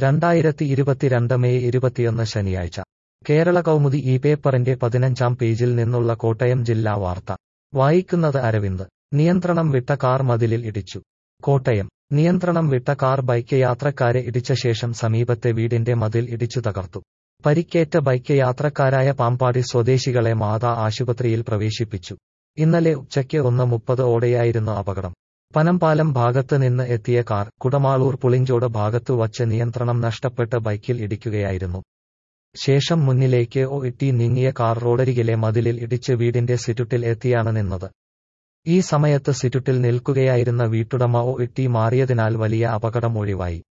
രണ്ടായിരത്തി ഇരുപത്തിരണ്ട് മെയ് ഇരുപത്തിയൊന്ന് ശനിയാഴ്ച കേരള കൗമുദി ഈ പേപ്പറിന്റെ പതിനഞ്ചാം പേജിൽ നിന്നുള്ള കോട്ടയം ജില്ലാ വാർത്ത വായിക്കുന്നത് അരവിന്ദ് നിയന്ത്രണം വിട്ട കാർ മതിലിൽ ഇടിച്ചു കോട്ടയം നിയന്ത്രണം വിട്ട കാർ ബൈക്ക് യാത്രക്കാരെ ഇടിച്ച ശേഷം സമീപത്തെ വീടിന്റെ മതിൽ ഇടിച്ചു തകർത്തു പരിക്കേറ്റ ബൈക്ക് യാത്രക്കാരായ പാമ്പാടി സ്വദേശികളെ മാതാ ആശുപത്രിയിൽ പ്രവേശിപ്പിച്ചു ഇന്നലെ ഉച്ചയ്ക്ക് ഒന്ന് മുപ്പത് ഓടെയായിരുന്നു അപകടം പനമ്പാലം ഭാഗത്ത് നിന്ന് എത്തിയ കാർ കുടമാളൂർ പുളിഞ്ചോട് ഭാഗത്തു വച്ച് നിയന്ത്രണം നഷ്ടപ്പെട്ട് ബൈക്കിൽ ഇടിക്കുകയായിരുന്നു ശേഷം മുന്നിലേക്ക് ഒ ഇട്ടി നീങ്ങിയ കാർ റോഡരികിലെ മതിലിൽ ഇടിച്ച് വീടിന്റെ സിറ്റുട്ടിൽ എത്തിയാണ് നിന്നത് ഈ സമയത്ത് സിറ്റുട്ടിൽ നിൽക്കുകയായിരുന്ന വീട്ടുടമ ഒ ഇട്ടി മാറിയതിനാൽ വലിയ അപകടം ഒഴിവായി